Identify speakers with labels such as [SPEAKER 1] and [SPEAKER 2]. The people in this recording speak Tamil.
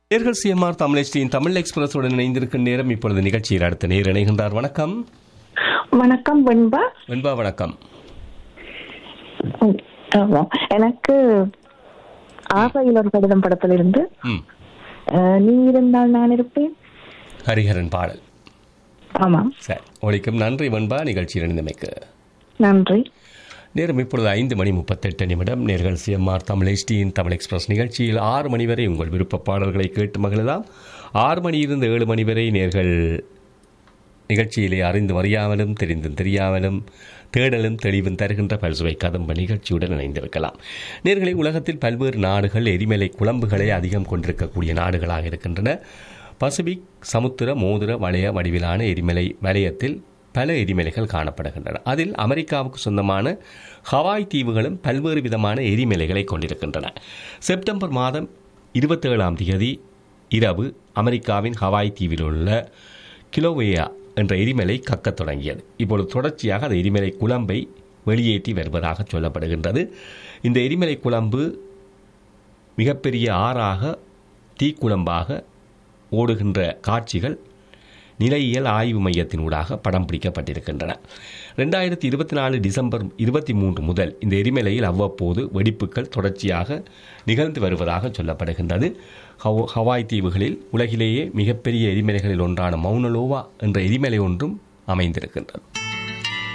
[SPEAKER 1] நேர்கள் சிஎம்ஆர் தமிழ் தமிழ் எக்ஸ்பிரஸுடன் இணைந்திருக்கும் நேரம் இப்பொழுது நிகழ்ச்சியில் அடுத்த நேர் இணைகின்றார் வணக்கம்
[SPEAKER 2] வணக்கம் வெண்பா
[SPEAKER 1] வெண்பா வணக்கம்
[SPEAKER 2] ம், ஆமா. எனக்கு ஆசையில் ஒரு கடிதம் படத்திலிருந்து
[SPEAKER 1] ம்
[SPEAKER 2] அஹ், நீ இருந்தால் நான் இருப்பேன்
[SPEAKER 1] ஹரிஹரன் பாடல்
[SPEAKER 2] ஆமாம்
[SPEAKER 1] சரி ஒழிக்கும் நன்றி வெண்பா நிகழ்ச்சியில் இணைந்தமைக்கு
[SPEAKER 2] நன்றி
[SPEAKER 1] நேரம் இப்பொழுது ஐந்து மணி முப்பத்தெட்டு நிமிடம் நேர்கள் சிஎம்ஆர் தமிழ் எஸ்டியின் தமிழ் எக்ஸ்பிரஸ் நிகழ்ச்சியில் ஆறு மணி வரை உங்கள் விருப்ப பாடல்களை கேட்டு மகிழலாம் ஆறு மணியிலிருந்து ஏழு மணி வரை நேர்கள் நிகழ்ச்சியிலே அறிந்து அறியாமலும் தெரிந்தும் தெரியாமலும் தேடலும் தெளிவும் தருகின்ற பல்சுவை கதம்ப நிகழ்ச்சியுடன் இணைந்திருக்கலாம் நேர்களை உலகத்தில் பல்வேறு நாடுகள் எரிமலை குழம்புகளை அதிகம் கொண்டிருக்கக்கூடிய நாடுகளாக இருக்கின்றன பசிபிக் சமுத்திர மோதிர வளைய வடிவிலான எரிமலை வலயத்தில் பல எரிமலைகள் காணப்படுகின்றன அதில் அமெரிக்காவுக்கு சொந்தமான ஹவாய் தீவுகளும் பல்வேறு விதமான எரிமலைகளை கொண்டிருக்கின்றன செப்டம்பர் மாதம் இருபத்தேழாம் தேதி இரவு அமெரிக்காவின் ஹவாய் தீவில் உள்ள கிலோவேயா என்ற எரிமலை கக்கத் தொடங்கியது இப்பொழுது தொடர்ச்சியாக அந்த எரிமலை குழம்பை வெளியேற்றி வருவதாக சொல்லப்படுகின்றது இந்த எரிமலை குழம்பு மிகப்பெரிய ஆறாக தீக்குழம்பாக ஓடுகின்ற காட்சிகள் நிலையியல் ஆய்வு மையத்தினூடாக படம் பிடிக்கப்பட்டிருக்கின்றன ரெண்டாயிரத்தி இருபத்தி நாலு டிசம்பர் இருபத்தி மூன்று முதல் இந்த எரிமலையில் அவ்வப்போது வெடிப்புகள் தொடர்ச்சியாக நிகழ்ந்து வருவதாக சொல்லப்படுகின்றது ஹவ- ஹவாய் தீவுகளில் உலகிலேயே மிகப்பெரிய எரிமலைகளில் ஒன்றான மௌனலோவா என்ற எரிமலை ஒன்றும் அமைந்திருக்கின்றது